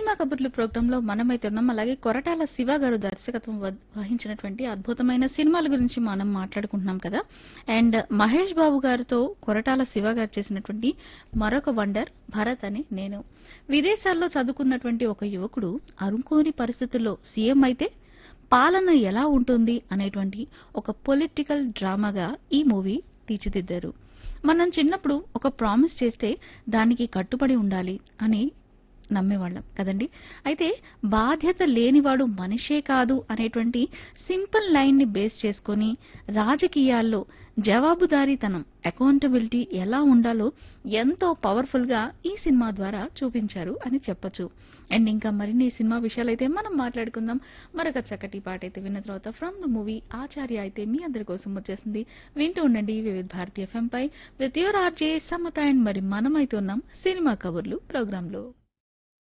cinema కబుర్లు programme లో మనమైతే ఉన్నాం అలాగే కొరటాల శివ గారు దర్శకత్వం వ- వహించినటువంటి అద్భుతమైన సినిమాల గురించి మనం మాట్లాడుకుంటున్నాం కదా అండ్ మహేష్ బాబు గారితో కొరటాల శివ గారు చేసినటువంటి మరొక వండర్ భరత్ అని నేను విదేశాల్లో చదువుకున్నటువంటి ఒక యువకుడు అనుకోని పరిస్థితుల్లో సీఎం అయితే పాలన ఎలా ఉంటుంది అనేటువంటి ఒక పొలిటికల్ డ్రామాగా ఈ మూవీ తీర్చిదిద్దారు మనం చిన్నప్పుడు ఒక ప్రామిస్ చేస్తే దానికి కట్టుబడి ఉండాలి అని నమ్మేవాళ్ళం కదండి అయితే బాధ్యత లేనివాడు మనిషే కాదు అనేటువంటి సింపుల్ లైన్ ని బేస్ చేసుకొని రాజకీయాల్లో జవాబుదారీతనం అకౌంటబిలిటీ ఎలా ఉండాలో ఎంతో పవర్ఫుల్ గా ఈ సినిమా ద్వారా చూపించారు అని చెప్పొచ్చు అండ్ ఇంకా మరిన్ని ఈ సినిమా విషయాలైతే మనం మాట్లాడుకుందాం మరొక చక్కటి పాట అయితే విన్న తర్వాత ఫ్రమ్ ద మూవీ ఆచార్య అయితే మీ అందరి కోసం వచ్చేసింది వింటూ ఉండండి వివిధ భారతీయ ఎఫ్ఎం పై with your RJ Samatha and మరి మనమైతే ఉన్నాం సినిమా కబుర్లు ప్రోగ్రామ్ లో